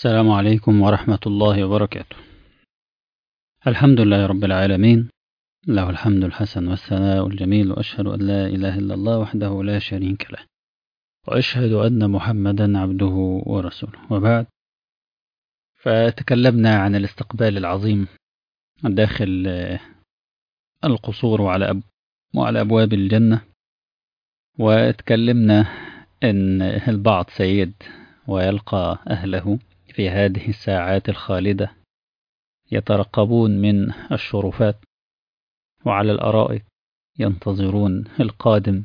السلام عليكم ورحمة الله وبركاته الحمد لله رب العالمين له الحمد الحسن والثناء الجميل وأشهد أن لا إله إلا الله وحده لا شريك له وأشهد أن محمدا عبده ورسوله وبعد فتكلمنا عن الاستقبال العظيم داخل القصور وعلى أب وعلى أبواب الجنة وتكلمنا أن البعض سيد ويلقى أهله في هذه الساعات الخالدة يترقبون من الشرفات وعلى الأرائك ينتظرون القادم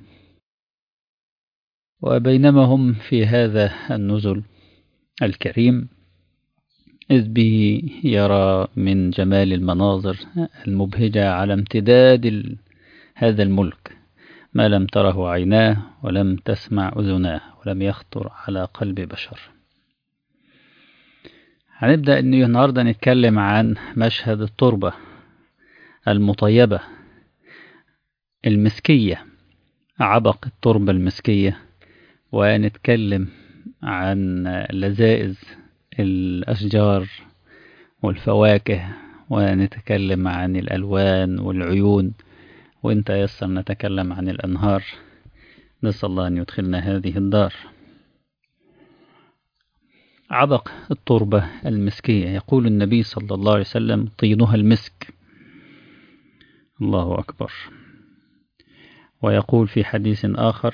وبينما هم في هذا النزل الكريم إذ به يرى من جمال المناظر المبهجة على امتداد هذا الملك ما لم تره عيناه ولم تسمع أذناه ولم يخطر على قلب بشر هنبدأ إن النهاردة نتكلم عن مشهد التربة المطيبة المسكية عبق التربة المسكية ونتكلم عن لذائذ الأشجار والفواكه ونتكلم عن الألوان والعيون وإن تيسر نتكلم عن الأنهار نسأل الله أن يدخلنا هذه الدار عبق التربة المسكية يقول النبي صلى الله عليه وسلم طينها المسك الله أكبر ويقول في حديث آخر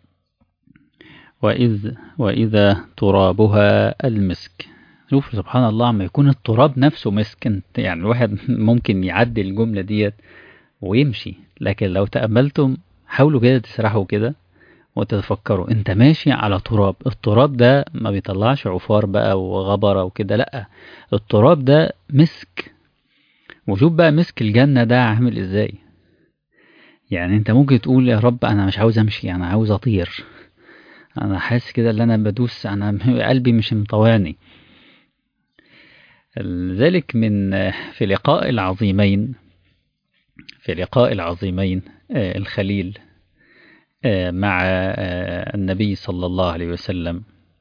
وإذ وإذا ترابها المسك شوف سبحان الله عما يكون التراب نفسه مسك يعني الواحد ممكن يعدي الجملة ديت ويمشي لكن لو تأملتم حاولوا كده تسرحوا كده وتتفكروا انت ماشي على تراب التراب ده ما بيطلعش عفار بقى وغبرة وكده لا التراب ده مسك وشوف بقى مسك الجنة ده عامل ازاي يعني انت ممكن تقول يا رب انا مش عاوز امشي انا عاوز اطير انا حاسس كده ان انا بدوس انا قلبي مش مطوعني ذلك من في لقاء العظيمين في لقاء العظيمين الخليل مع النبي صلى الله عليه وسلم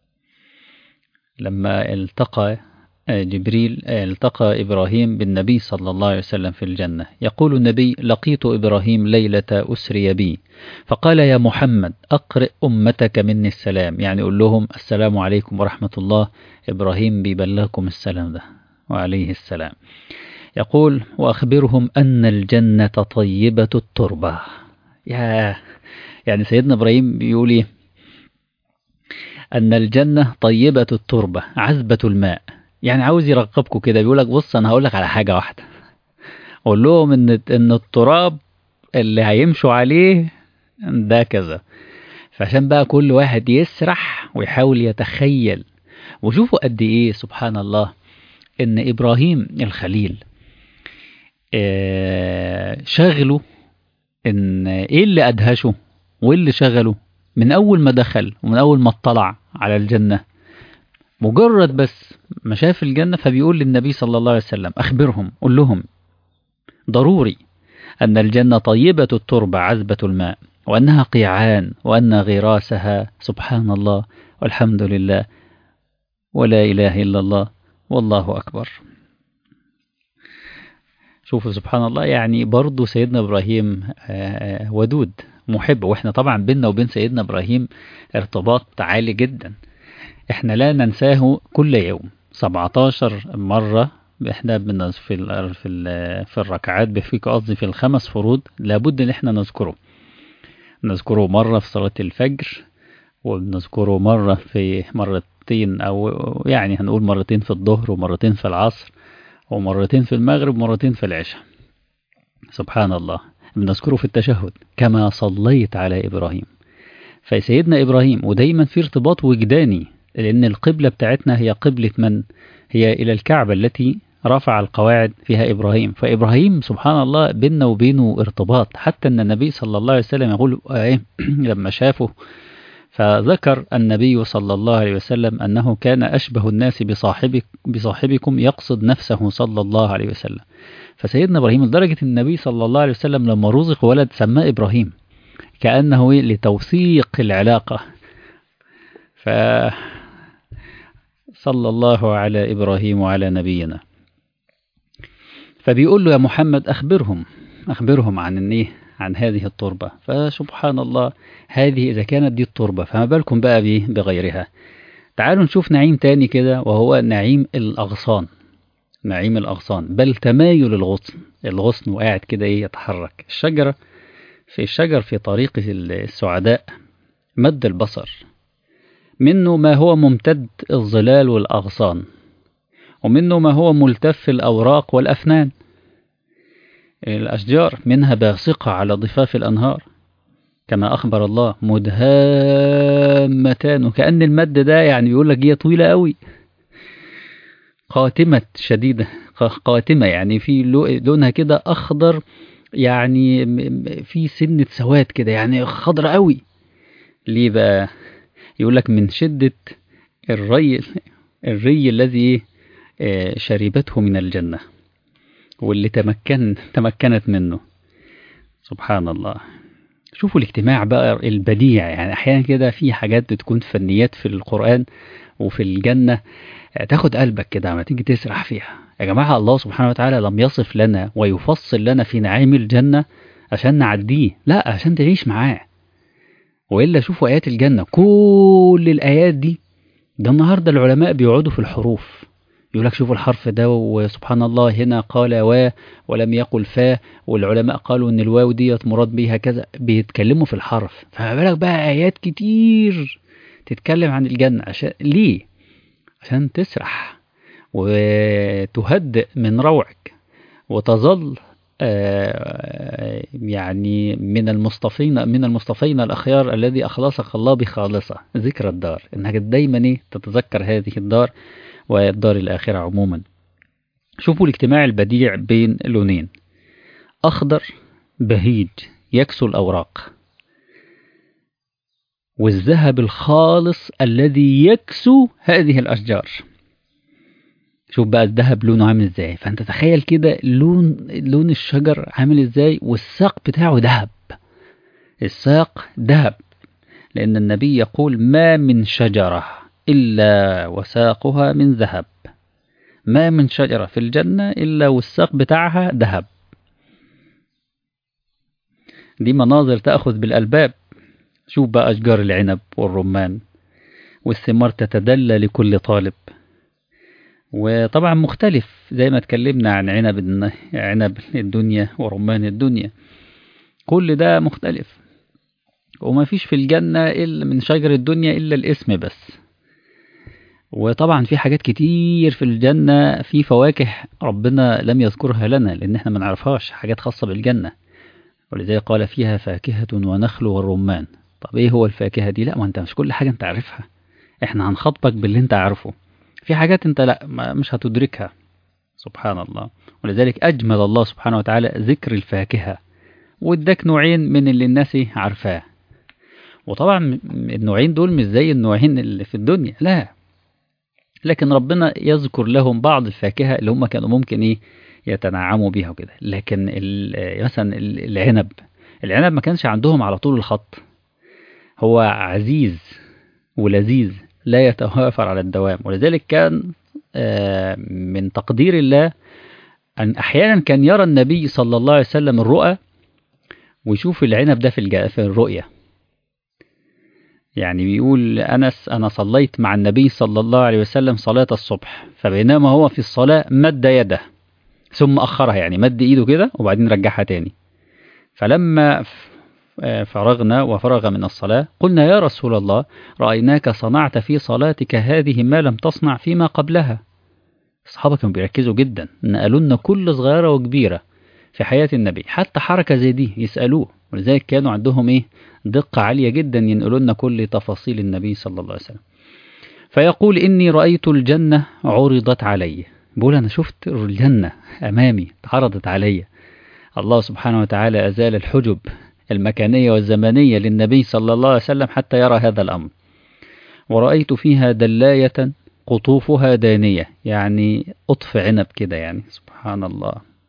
لما التقى جبريل التقى إبراهيم بالنبي صلى الله عليه وسلم في الجنة يقول النبي لقيت إبراهيم ليلة أسري بي فقال يا محمد أقرئ أمتك مني السلام يعني قول لهم السلام عليكم ورحمة الله إبراهيم بيبلغكم السلام ده وعليه السلام يقول وأخبرهم أن الجنة طيبة التربة يا يعني سيدنا إبراهيم بيقول إيه أن الجنة طيبة التربة عذبة الماء يعني عاوز يرغبكم كده بيقول لك بص أنا هقول لك على حاجة واحدة قول لهم إن إن التراب اللي هيمشوا عليه ده كذا فعشان بقى كل واحد يسرح ويحاول يتخيل وشوفوا قد إيه سبحان الله إن إبراهيم الخليل شغله إن إيه اللي أدهشه وإيه اللي شغله من أول ما دخل ومن أول ما اطلع على الجنة مجرد بس ما شاف الجنة فبيقول للنبي صلى الله عليه وسلم أخبرهم قل لهم ضروري أن الجنة طيبة التربة عذبة الماء وأنها قيعان وأن غراسها سبحان الله والحمد لله ولا إله إلا الله والله أكبر شوفوا سبحان الله يعني برضو سيدنا إبراهيم ودود محب وإحنا طبعا بيننا وبين سيدنا إبراهيم ارتباط عالي جدا إحنا لا ننساه كل يوم 17 مرة إحنا في ال في ال في الركعات بفيك قصدي في الخمس فروض لابد إن إحنا نذكره نذكره مرة في صلاة الفجر وبنذكره مرة في مرتين أو يعني هنقول مرتين في الظهر ومرتين في العصر ومرتين في المغرب ومرتين في العشاء سبحان الله بنذكره في التشهد كما صليت على إبراهيم فسيدنا إبراهيم ودايما في ارتباط وجداني لأن القبلة بتاعتنا هي قبلة من هي إلى الكعبة التي رفع القواعد فيها إبراهيم فإبراهيم سبحان الله بيننا وبينه ارتباط حتى أن النبي صلى الله عليه وسلم يقول لما شافه فذكر النبي صلى الله عليه وسلم أنه كان أشبه الناس بصاحبك بصاحبكم يقصد نفسه صلى الله عليه وسلم فسيدنا إبراهيم لدرجة النبي صلى الله عليه وسلم لما رزق ولد سماه إبراهيم كأنه لتوثيق العلاقة ف صلى الله على إبراهيم وعلى نبينا فبيقول له يا محمد أخبرهم أخبرهم عن إيه عن هذه التربة فسبحان الله هذه إذا كانت دي التربة فما بالكم بقى بيه بغيرها تعالوا نشوف نعيم تاني كده وهو نعيم الأغصان نعيم الأغصان بل تمايل الغصن الغصن وقاعد كده إيه يتحرك الشجرة في الشجر في طريق السعداء مد البصر منه ما هو ممتد الظلال والأغصان ومنه ما هو ملتف الأوراق والأفنان الأشجار منها باسقة على ضفاف الأنهار كما أخبر الله مدهامتان وكأن المد ده يعني بيقول لك هي طويلة قوي قاتمة شديدة قاتمة يعني في لونها كده أخضر يعني في سنة سواد كده يعني خضرة قوي ليه بقى يقول لك من شدة الري الري الذي شربته من الجنة واللي تمكن تمكنت منه سبحان الله شوفوا الاجتماع بقى البديع يعني احيانا كده في حاجات بتكون فنيات في القرآن وفي الجنة تاخد قلبك كده لما تيجي تسرح فيها يا جماعة الله سبحانه وتعالى لم يصف لنا ويفصل لنا في نعيم الجنة عشان نعديه لا عشان تعيش معاه وإلا شوفوا آيات الجنة كل الآيات دي ده النهاردة العلماء بيقعدوا في الحروف يقول لك شوفوا الحرف ده وسبحان الله هنا قال و ولم يقل فا والعلماء قالوا ان الواو ديت مراد بيها كذا بيتكلموا في الحرف فما بالك بقى ايات كتير تتكلم عن الجنة عشان ليه عشان تسرح وتهدئ من روعك وتظل يعني من المصطفين من المصطفين الأخيار الذي أخلصك الله بخالصة ذكر الدار إنك دايما إيه تتذكر هذه الدار والدار الآخرة عموما شوفوا الاجتماع البديع بين لونين أخضر بهيج يكسو الأوراق والذهب الخالص الذي يكسو هذه الأشجار شوف بقى الذهب لونه عامل ازاي فانت تخيل كده لون لون الشجر عامل ازاي والساق بتاعه ذهب الساق ذهب لأن النبي يقول ما من شجرة إلا وساقها من ذهب ما من شجرة في الجنة إلا والساق بتاعها ذهب دي مناظر تأخذ بالألباب شوف بقى أشجار العنب والرمان والثمار تتدلى لكل طالب وطبعا مختلف زي ما اتكلمنا عن عنب عنب الدنيا ورمان الدنيا كل ده مختلف وما فيش في الجنة إلا من شجر الدنيا إلا الاسم بس وطبعا في حاجات كتير في الجنة في فواكه ربنا لم يذكرها لنا لأن احنا ما نعرفهاش حاجات خاصة بالجنة ولذلك قال فيها فاكهة ونخل والرمان طب ايه هو الفاكهة دي لا ما انت مش كل حاجة انت عارفها احنا هنخاطبك باللي انت عارفه في حاجات انت لا مش هتدركها سبحان الله ولذلك أجمل الله سبحانه وتعالى ذكر الفاكهة واداك نوعين من اللي الناس عارفاه وطبعا النوعين دول مش زي النوعين اللي في الدنيا لا لكن ربنا يذكر لهم بعض الفاكهة اللي هم كانوا ممكن ايه يتنعموا بيها وكده لكن مثلا العنب العنب ما كانش عندهم على طول الخط هو عزيز ولذيذ لا يتوافر على الدوام ولذلك كان من تقدير الله أن أحيانا كان يرى النبي صلى الله عليه وسلم الرؤى ويشوف العنب ده في في الرؤية يعني بيقول أنس أنا صليت مع النبي صلى الله عليه وسلم صلاة الصبح فبينما هو في الصلاة مد يده ثم أخرها يعني مد إيده كده وبعدين رجعها تاني فلما فرغنا وفرغ من الصلاة قلنا يا رسول الله رأيناك صنعت في صلاتك هذه ما لم تصنع فيما قبلها الصحابة كانوا بيركزوا جدا نقلوا لنا كل صغيرة وكبيرة في حياة النبي حتى حركة زي دي يسألوه ولذلك كانوا عندهم ايه دقة عالية جدا ينقلوا لنا كل تفاصيل النبي صلى الله عليه وسلم فيقول إني رأيت الجنة عرضت علي بقول أنا شفت الجنة أمامي اتعرضت علي الله سبحانه وتعالى أزال الحجب المكانية والزمنية للنبي صلى الله عليه وسلم حتى يرى هذا الأمر ورأيت فيها دلاية قطوفها دانية يعني قطف عنب كده يعني سبحان الله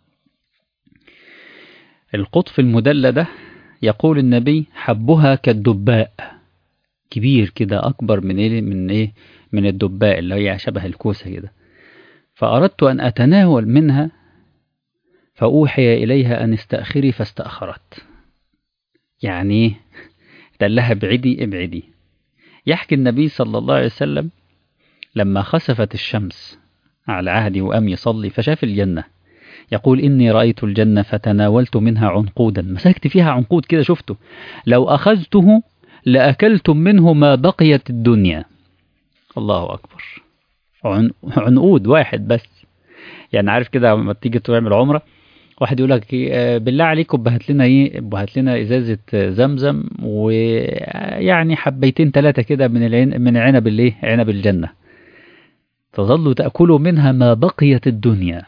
القطف المدلى ده يقول النبي حبها كالدباء كبير كده أكبر من إيه من إيه من الدباء اللي هي شبه الكوسة كده فأردت أن أتناول منها فأوحي إليها أن استأخري فاستأخرت يعني قال لها ابعدي ابعدي يحكي النبي صلى الله عليه وسلم لما خسفت الشمس على عهدي وأم يصلي فشاف الجنة يقول إني رأيت الجنة فتناولت منها عنقودا مسكت فيها عنقود كده شفته لو أخذته لأكلتم منه ما بقيت الدنيا الله أكبر عن... عنقود واحد بس يعني عارف كده لما تيجي تعمل عمرة واحد يقول لك بالله عليكم بهات لنا ايه بهات لنا ازازه زمزم ويعني حبيتين ثلاثه كده من العين من عنب الايه عنب الجنه تظل تاكل منها ما بقيت الدنيا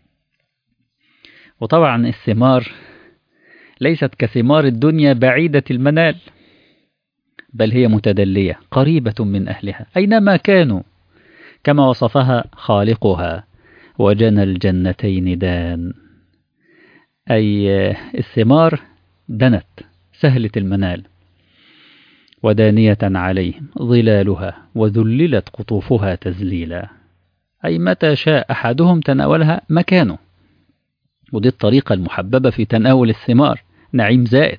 وطبعا الثمار ليست كثمار الدنيا بعيده المنال بل هي متدليه قريبه من اهلها اينما كانوا كما وصفها خالقها وجنى الجنتين دان أي الثمار دنت سهلة المنال ودانية عليهم ظلالها وذللت قطوفها تذليلا أي متى شاء أحدهم تناولها مكانه ودي الطريقة المحببة في تناول الثمار نعيم زائد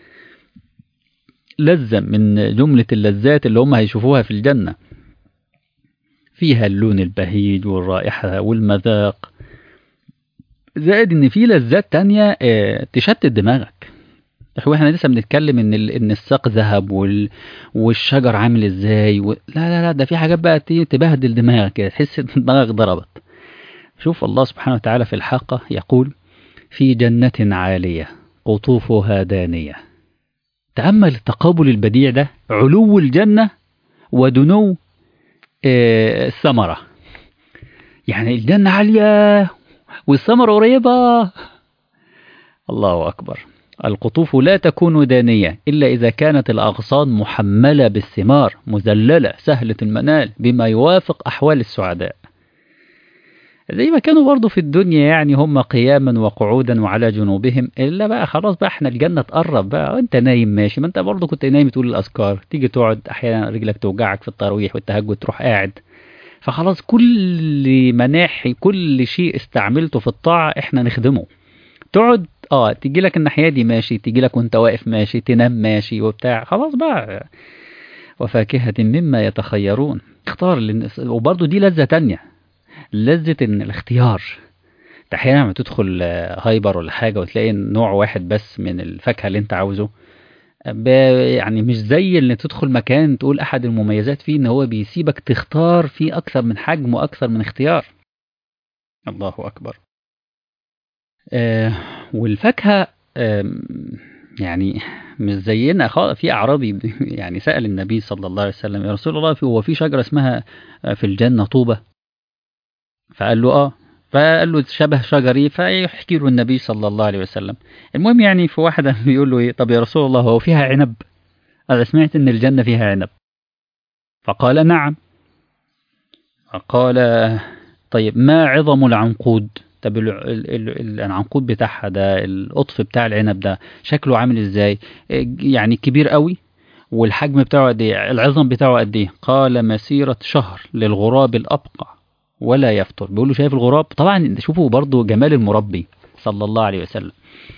لذة من جملة اللذات اللي هم هيشوفوها في الجنة فيها اللون البهيج والرائحة والمذاق زائد ان في لذات تانية اه تشتت دماغك احنا لسه بنتكلم ان ان الساق ذهب وال... والشجر عامل ازاي و... لا لا لا ده في حاجات بقى تبهدل دماغك كده تحس ان دماغك ضربت شوف الله سبحانه وتعالى في الحاقة يقول في جنة عالية قطوفها دانية تأمل التقابل البديع ده علو الجنة ودنو اه الثمرة يعني الجنة عالية والثمرة قريبة الله أكبر القطوف لا تكون دانية إلا إذا كانت الأغصان محملة بالثمار مذللة سهلة المنال بما يوافق أحوال السعداء زي ما كانوا برضو في الدنيا يعني هم قياما وقعودا وعلى جنوبهم إلا بقى خلاص بقى احنا الجنة تقرب بقى وانت نايم ماشي ما انت برضو كنت نايم تقول الأذكار تيجي تقعد أحيانا رجلك توجعك في التراويح والتهجد تروح قاعد فخلاص كل مناحي كل شيء استعملته في الطاعة احنا نخدمه تقعد اه تيجي لك الناحية دي ماشي تيجي لك وانت واقف ماشي تنام ماشي وبتاع خلاص بقى وفاكهة مما يتخيرون اختار لن... وبرضه دي لذة تانية لذة ان الاختيار احيانا لما تدخل هايبر ولا حاجة وتلاقي نوع واحد بس من الفاكهة اللي انت عاوزه يعني مش زي اللي تدخل مكان تقول احد المميزات فيه ان هو بيسيبك تختار فيه اكثر من حجم واكثر من اختيار الله اكبر آه والفاكهه آه يعني مش زينا في اعرابي يعني سال النبي صلى الله عليه وسلم يا رسول الله هو في شجره اسمها في الجنه طوبه فقال له اه فقال له شبه شجري فيحكي له النبي صلى الله عليه وسلم المهم يعني في واحدة بيقول له ايه طب يا رسول الله هو فيها عنب أنا سمعت إن الجنة فيها عنب فقال نعم فقال طيب ما عظم العنقود طب العنقود بتاعها ده القطف بتاع العنب ده شكله عامل ازاي يعني كبير قوي والحجم بتاعه قد ايه العظم بتاعه قد ايه قال مسيرة شهر للغراب الأبقع ولا يفطر بيقول له شايف الغراب طبعا شوفوا برضو جمال المربي صلى الله عليه وسلم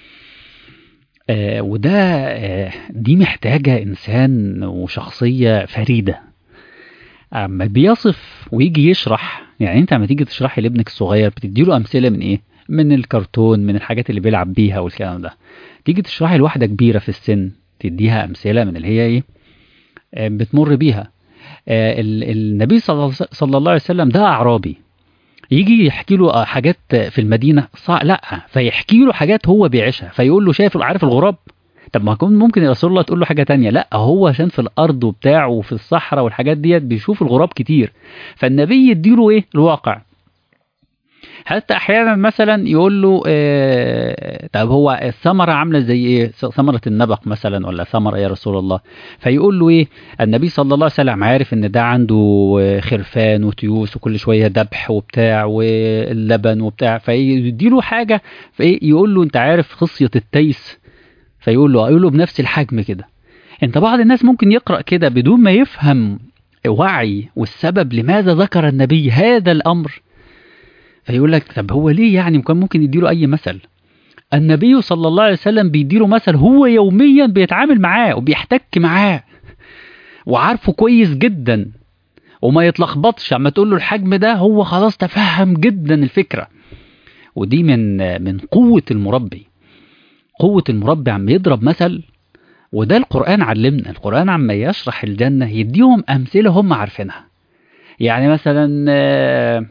آه وده آه دي محتاجة إنسان وشخصية فريدة أما بيصف ويجي يشرح يعني أنت لما تيجي تشرحي لابنك الصغير بتديله أمثلة من إيه؟ من الكرتون من الحاجات اللي بيلعب بيها والكلام ده تيجي تشرحي لواحدة كبيرة في السن تديها أمثلة من اللي هي إيه؟ آه بتمر بيها النبي صلى الله عليه وسلم ده أعرابي يجي يحكي له حاجات في المدينة صع... لا فيحكي له حاجات هو بيعيشها فيقول له شايف عارف الغراب طب ما كان ممكن يا رسول الله تقول له حاجة تانية لا هو عشان في الأرض وبتاعه وفي الصحراء والحاجات ديت بيشوف الغراب كتير فالنبي يديله إيه الواقع حتى احيانا مثلا يقول له آه طب هو الثمره عامله زي ايه ثمره النبق مثلا ولا ثمره يا رسول الله فيقول له ايه النبي صلى الله عليه وسلم عارف ان ده عنده خرفان وتيوس وكل شويه ذبح وبتاع واللبن وبتاع فيدي له حاجه فايه يقول له انت عارف خصيه التيس فيقول له يقول له بنفس الحجم كده انت بعض الناس ممكن يقرا كده بدون ما يفهم وعي والسبب لماذا ذكر النبي هذا الأمر فيقول لك طب هو ليه يعني كان ممكن يديله أي مثل النبي صلى الله عليه وسلم بيديله مثل هو يوميا بيتعامل معاه وبيحتك معاه وعارفه كويس جدا وما يتلخبطش اما تقول له الحجم ده هو خلاص تفهم جدا الفكرة ودي من من قوة المربي قوة المربي عم يضرب مثل وده القرآن علمنا القرآن عما يشرح الجنة يديهم أمثلة هم عارفينها يعني مثلا آآ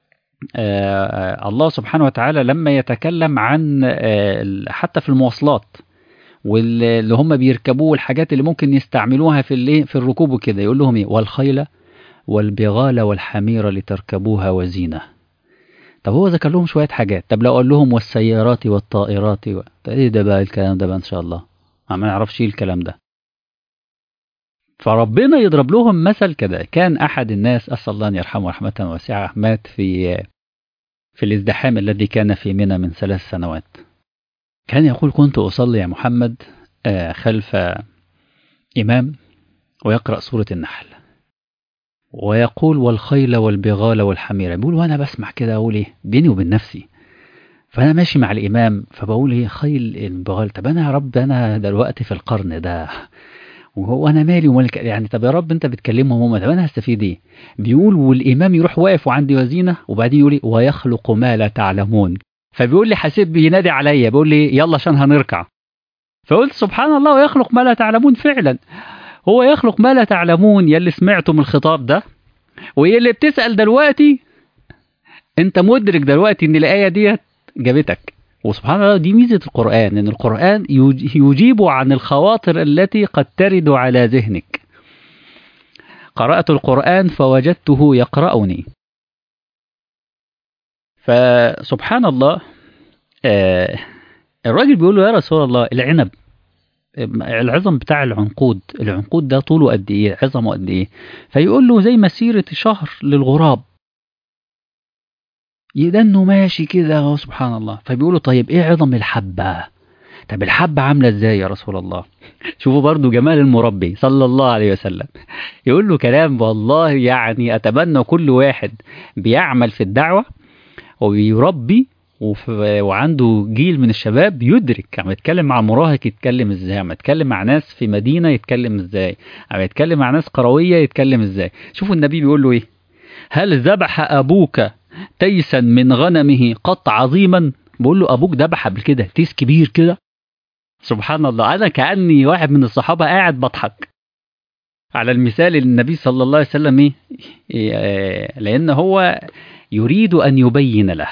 آآ الله سبحانه وتعالى لما يتكلم عن حتى في المواصلات واللي هم بيركبوه والحاجات اللي ممكن يستعملوها في الايه في الركوب وكده يقول لهم ايه والخيل والبغال والحمير لتركبوها وزينه طب هو ذكر لهم شويه حاجات طب لو قال لهم والسيارات والطائرات و... ايه ده بقى الكلام ده بقى ان شاء الله ما نعرفش ايه الكلام ده فربنا يضرب لهم مثل كده كان احد الناس اسال الله ان يرحمه رحمه واسعه مات في في الازدحام الذي كان في منى من ثلاث سنوات كان يقول كنت اصلي يا محمد خلف امام ويقرا سوره النحل ويقول والخيل والبغال والحمير بيقول وانا بسمع كده اقول ايه بيني وبين نفسي فانا ماشي مع الامام فبقول ايه خيل البغال طب انا يا رب انا دلوقتي في القرن ده وهو انا مالي ومالك يعني طب يا رب انت بتكلمهم هم طب انا هستفيد ايه بيقول والامام يروح واقف وعندي وزينه وبعدين يقول لي ويخلق ما لا تعلمون فبيقول لي حسيب بينادي عليا بيقول لي يلا عشان هنركع فقلت سبحان الله ويخلق ما لا تعلمون فعلا هو يخلق ما لا تعلمون يلي سمعتم الخطاب ده واللي بتسأل دلوقتي انت مدرك دلوقتي ان الآية ديت جابتك وسبحان الله دي ميزة القرآن ان القرآن يجيب عن الخواطر التي قد ترد على ذهنك قرأت القرآن فوجدته يقرأني فسبحان الله آه الراجل بيقول له يا رسول الله العنب العظم بتاع العنقود العنقود ده طوله قد ايه عظمه قد ايه فيقول له زي مسيرة شهر للغراب يدنه ماشي كده سبحان الله فبيقول له طيب ايه عظم الحبة طب الحبة عاملة ازاي يا رسول الله شوفوا برضو جمال المربي صلى الله عليه وسلم يقول له كلام والله يعني اتمنى كل واحد بيعمل في الدعوة وبيربي وعنده جيل من الشباب يدرك عم يتكلم مع مراهق يتكلم ازاي عم يتكلم مع ناس في مدينة يتكلم ازاي عم يتكلم مع ناس قروية يتكلم ازاي شوفوا النبي بيقول له ايه هل ذبح ابوك تيسا من غنمه قط عظيما بقول له ابوك ذبح قبل كده تيس كبير كده سبحان الله انا كاني واحد من الصحابه قاعد بضحك على المثال اللي النبي صلى الله عليه وسلم ايه, إيه لان هو يريد ان يبين له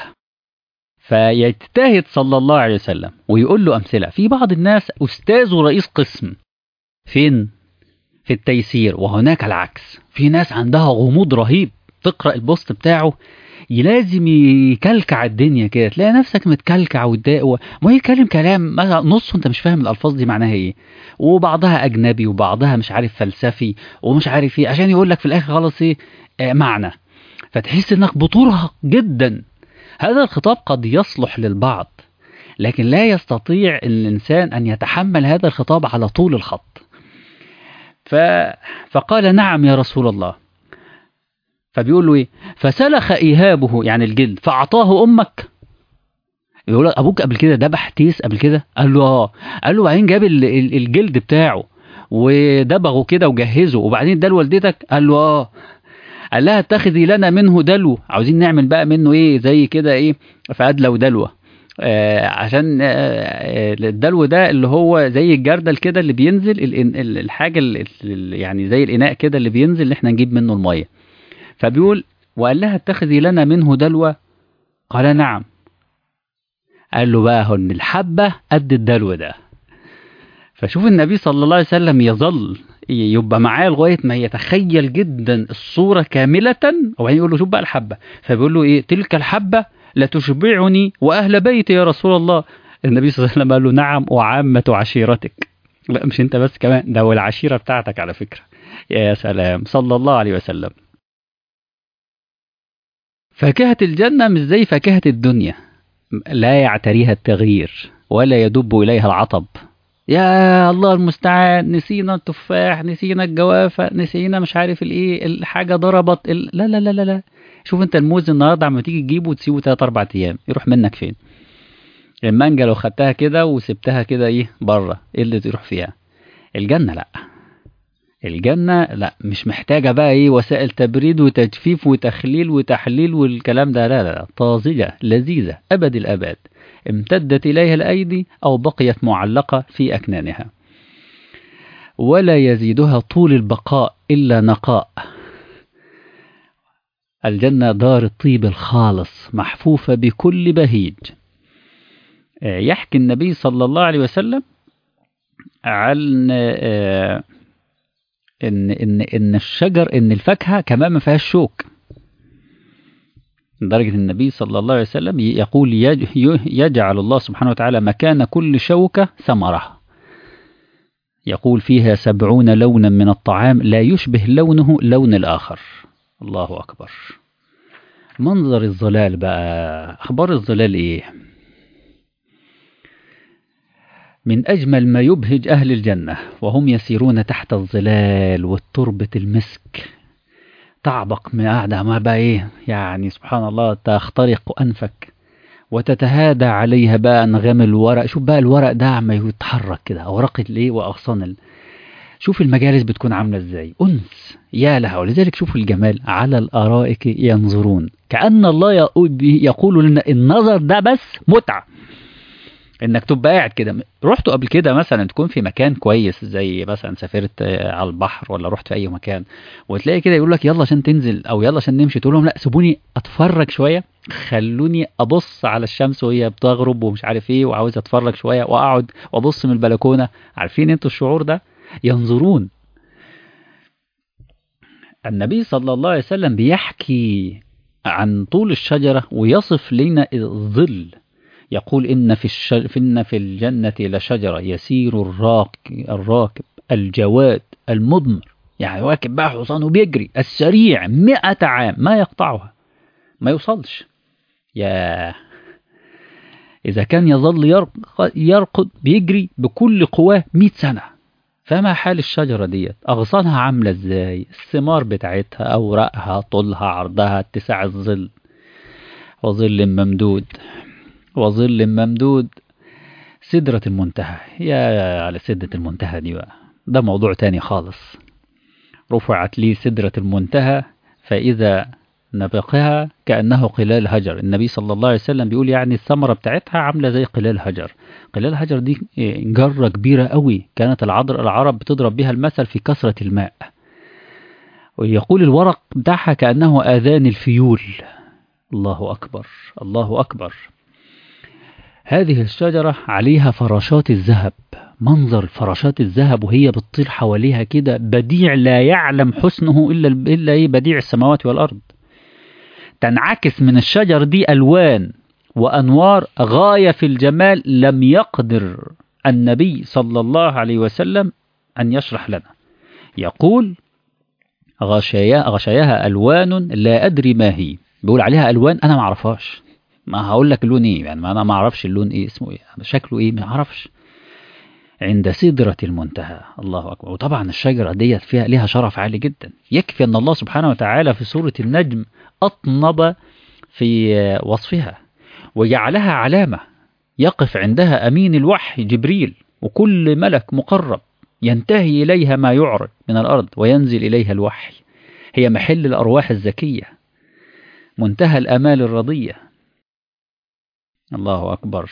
فيجتهد صلى الله عليه وسلم ويقول له أمثلة في بعض الناس أستاذ رئيس قسم فين؟ في التيسير وهناك العكس في ناس عندها غموض رهيب تقرأ البوست بتاعه لازم يكلكع الدنيا كده تلاقي نفسك متكلكع وتضايق ما يتكلم كلام مثلا نصه انت مش فاهم الالفاظ دي معناها ايه وبعضها اجنبي وبعضها مش عارف فلسفي ومش عارف ايه عشان يقول لك في الاخر خلاص ايه آه معنى فتحس انك بترهق جدا هذا الخطاب قد يصلح للبعض لكن لا يستطيع الإنسان أن يتحمل هذا الخطاب على طول الخط ف... فقال نعم يا رسول الله فبيقول له إيه فسلخ إيهابه يعني الجلد فأعطاه أمك يقول له أبوك قبل كده ذبح تيس قبل كده قال له آه قال له بعدين جاب الجلد بتاعه ودبغه كده وجهزه وبعدين ده لوالدتك قال له آه قال لها اتخذي لنا منه دلو عاوزين نعمل بقى منه ايه زي كده ايه فادلى ودلوه آه عشان آه الدلو ده اللي هو زي الجردل كده اللي بينزل الحاجه اللي يعني زي الاناء كده اللي بينزل اللي احنا نجيب منه الميه فبيقول وقال لها اتخذي لنا منه دلوه قال نعم قال له بقى هن الحبه قد الدلو ده فشوف النبي صلى الله عليه وسلم يظل يبقى معاه لغايه ما يتخيل جدا الصوره كامله وبعدين يقول له شوف بقى الحبه فبيقول له ايه تلك الحبه لتشبعني واهل بيتي يا رسول الله النبي صلى الله عليه وسلم قال له نعم وعامه عشيرتك لا مش انت بس كمان ده والعشيره بتاعتك على فكره يا سلام صلى الله عليه وسلم فاكهه الجنه مش زي فاكهه الدنيا لا يعتريها التغيير ولا يدب اليها العطب يا الله المستعان نسينا التفاح نسينا الجوافة نسينا مش عارف الايه الحاجة ضربت ال... لا لا لا لا لا شوف انت الموز النهارده عم تيجي تجيبه وتسيبه 3 4 ايام يروح منك فين المانجا لو خدتها كده وسبتها كده ايه بره ايه اللي تروح فيها الجنة لا الجنة لا مش محتاجة بقى ايه وسائل تبريد وتجفيف وتخليل وتحليل والكلام ده لا لا لا طازجة لذيذة أبد الأبد امتدت إليها الأيدي أو بقيت معلقة في أكنانها ولا يزيدها طول البقاء إلا نقاء الجنة دار الطيب الخالص محفوفة بكل بهيج يحكي النبي صلى الله عليه وسلم عن ان ان ان الشجر ان الفاكهه كمان ما فيهاش شوك لدرجه النبي صلى الله عليه وسلم يقول يجعل الله سبحانه وتعالى مكان كل شوكه ثمره يقول فيها سبعون لونا من الطعام لا يشبه لونه لون الآخر الله أكبر منظر الظلال بقى أخبار الظلال إيه من أجمل ما يبهج أهل الجنة وهم يسيرون تحت الظلال والتربة المسك تعبق من قاعدة ما بقى إيه يعني سبحان الله تخترق أنفك وتتهادى عليها بقى أنغام الورق شوف بقى الورق ده عم يتحرك كده أوراق الإيه وأغصان ال... شوف المجالس بتكون عاملة إزاي أنس يا لها ولذلك شوفوا الجمال على الأرائك ينظرون كأن الله يقول لنا النظر ده بس متعة انك تبقى قاعد كده رحت قبل كده مثلا تكون في مكان كويس زي مثلا سافرت على البحر ولا رحت في اي مكان وتلاقي كده يقول لك يلا عشان تنزل او يلا عشان نمشي تقول لهم لا سيبوني اتفرج شويه خلوني ابص على الشمس وهي بتغرب ومش عارف ايه وعاوز اتفرج شويه واقعد وابص من البلكونه عارفين انتوا الشعور ده ينظرون النبي صلى الله عليه وسلم بيحكي عن طول الشجره ويصف لنا الظل يقول إن في, الشج... إن في الجنة لشجرة يسير الراكب, الراكب الجواد المضمر يعني واكب بقى حصان وبيجري السريع مئة عام ما يقطعها ما يوصلش يا إذا كان يظل يرقد, يرقد بيجري بكل قواه مئة سنة فما حال الشجرة ديت أغصانها عاملة إزاي الثمار بتاعتها أوراقها طولها عرضها اتساع الظل وظل ممدود وظل ممدود سدرة المنتهى يا على سدرة المنتهى دي بقى ده موضوع تاني خالص رفعت لي سدرة المنتهى فإذا نبقها كأنه قلال هجر النبي صلى الله عليه وسلم بيقول يعني الثمرة بتاعتها عاملة زي قلال هجر قلال هجر دي جرة كبيرة قوي كانت العضر العرب بتضرب بها المثل في كثرة الماء ويقول الورق بتاعها كأنه آذان الفيول الله أكبر الله أكبر هذه الشجرة عليها فراشات الذهب منظر فراشات الذهب وهي بتطير حواليها كده بديع لا يعلم حسنه إلا إلا إيه بديع السماوات والأرض تنعكس من الشجر دي ألوان وأنوار غاية في الجمال لم يقدر النبي صلى الله عليه وسلم أن يشرح لنا يقول غشايا غشاياها ألوان لا أدري ما هي بيقول عليها ألوان أنا ما أعرفهاش ما هقول لك اللون ايه يعني ما انا ما اعرفش اللون ايه اسمه ايه شكله ايه ما اعرفش عند سدرة المنتهى الله أكبر وطبعا الشجرة ديت فيها لها شرف عالي جدا يكفي أن الله سبحانه وتعالى في سورة النجم أطنب في وصفها وجعلها علامة يقف عندها أمين الوحي جبريل وكل ملك مقرب ينتهي إليها ما يعرض من الأرض وينزل إليها الوحي هي محل الأرواح الزكية منتهى الأمال الرضية الله أكبر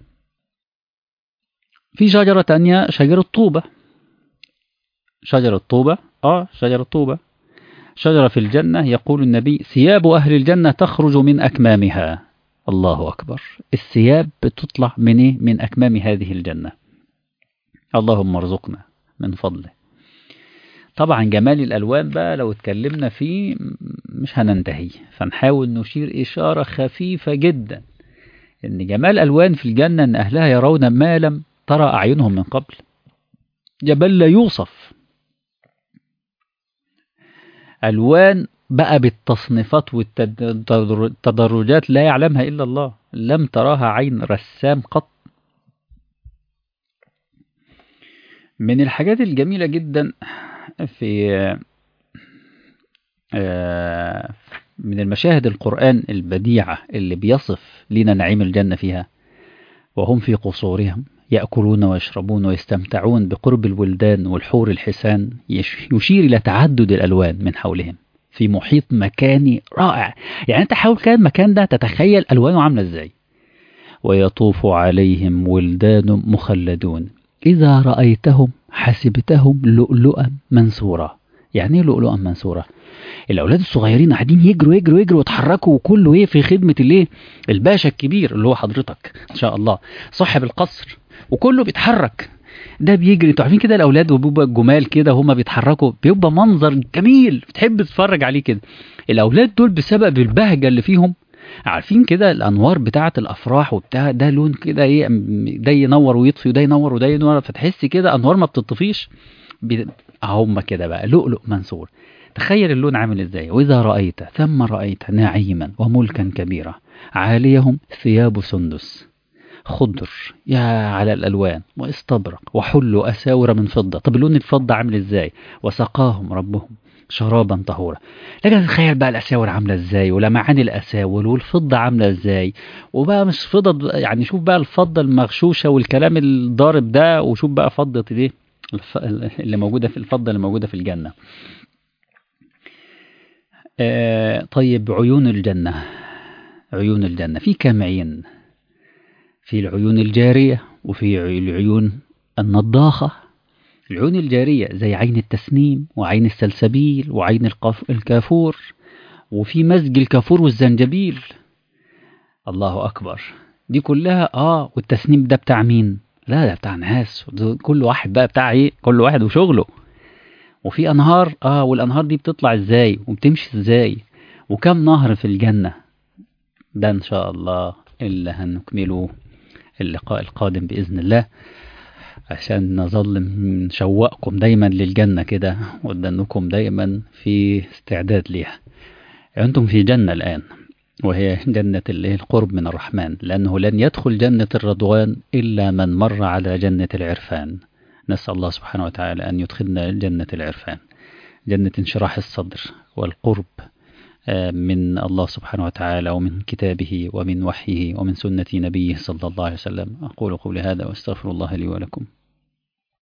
في شجرة تانية شجرة طوبة شجرة طوبة آه شجرة طوبة شجرة في الجنة يقول النبي ثياب أهل الجنة تخرج من أكمامها الله أكبر الثياب بتطلع من إيه؟ من أكمام هذه الجنة اللهم ارزقنا من فضله طبعا جمال الألوان بقى لو اتكلمنا فيه مش هننتهي فنحاول نشير إشارة خفيفة جدا إن جمال ألوان في الجنة أن أهلها يرون ما لم ترى أعينهم من قبل جبل لا يوصف ألوان بقى بالتصنيفات والتدرجات لا يعلمها إلا الله لم تراها عين رسام قط من الحاجات الجميلة جدا في آه، من المشاهد القرآن البديعة اللي بيصف لنا نعيم الجنة فيها وهم في قصورهم يأكلون ويشربون ويستمتعون بقرب الولدان والحور الحسان يش- يشير إلى تعدد الألوان من حولهم في محيط مكاني رائع يعني أنت حاول كان المكان ده تتخيل ألوانه عاملة إزاي ويطوف عليهم ولدان مخلدون إذا رأيتهم حسبتهم لؤلؤا منثورا يعني ايه لؤلؤا منثورا الاولاد الصغيرين قاعدين يجروا يجروا يجروا ويتحركوا وكله ايه في خدمه الايه الباشا الكبير اللي هو حضرتك ان شاء الله صاحب القصر وكله بيتحرك ده بيجري انتوا عارفين كده الاولاد وبيبقى الجمال كده هما بيتحركوا بيبقى منظر جميل بتحب تتفرج عليه كده الاولاد دول بسبب البهجه اللي فيهم عارفين كده الانوار بتاعه الافراح وبتاع ده لون كده ايه ده ينور ويطفي وده ينور وده ينور فتحس كده انوار ما بتطفيش بي- هم كده بقى لؤلؤ منثور تخيل اللون عامل ازاي واذا رايت ثم رايت نعيما وملكا كبيرا عاليهم ثياب سندس خضر يا على الالوان واستبرق وحلوا اساور من فضه طب لون الفضه عامل ازاي وسقاهم ربهم شرابا طهورا لكن تخيل بقى الاساور عامله ازاي ولمعان الاساور والفضه عامله ازاي وبقى مش فضه يعني شوف بقى الفضه المغشوشه والكلام الضارب ده وشوف بقى فضه الايه الف- اللي موجوده في الفضه اللي موجوده في الجنه آه طيب عيون الجنه عيون الجنه في كام عين في العيون الجاريه وفي عي- العيون النضاخه العيون الجاريه زي عين التسنيم وعين السلسبيل وعين القاف- الكافور وفي مزج الكافور والزنجبيل الله اكبر دي كلها اه والتسنيم ده بتاع مين لا ده بتاع ناس ده كل واحد بقى بتاع ايه كل واحد وشغله وفي انهار اه والانهار دي بتطلع ازاي وبتمشي ازاي وكم نهر في الجنة ده ان شاء الله اللي هنكمله اللقاء القادم بإذن الله عشان نظل نشوقكم دايما للجنة كده ودنكم دايما في استعداد ليها أنتم في جنة الآن وهي جنة اللي هي القرب من الرحمن لأنه لن يدخل جنة الرضوان إلا من مر على جنة العرفان نسأل الله سبحانه وتعالى أن يدخلنا جنة العرفان جنة انشراح الصدر والقرب آه، من الله سبحانه وتعالى ومن كتابه ومن وحيه ومن سنة نبيه صلى الله عليه وسلم أقول قولي هذا وأستغفر الله لي ولكم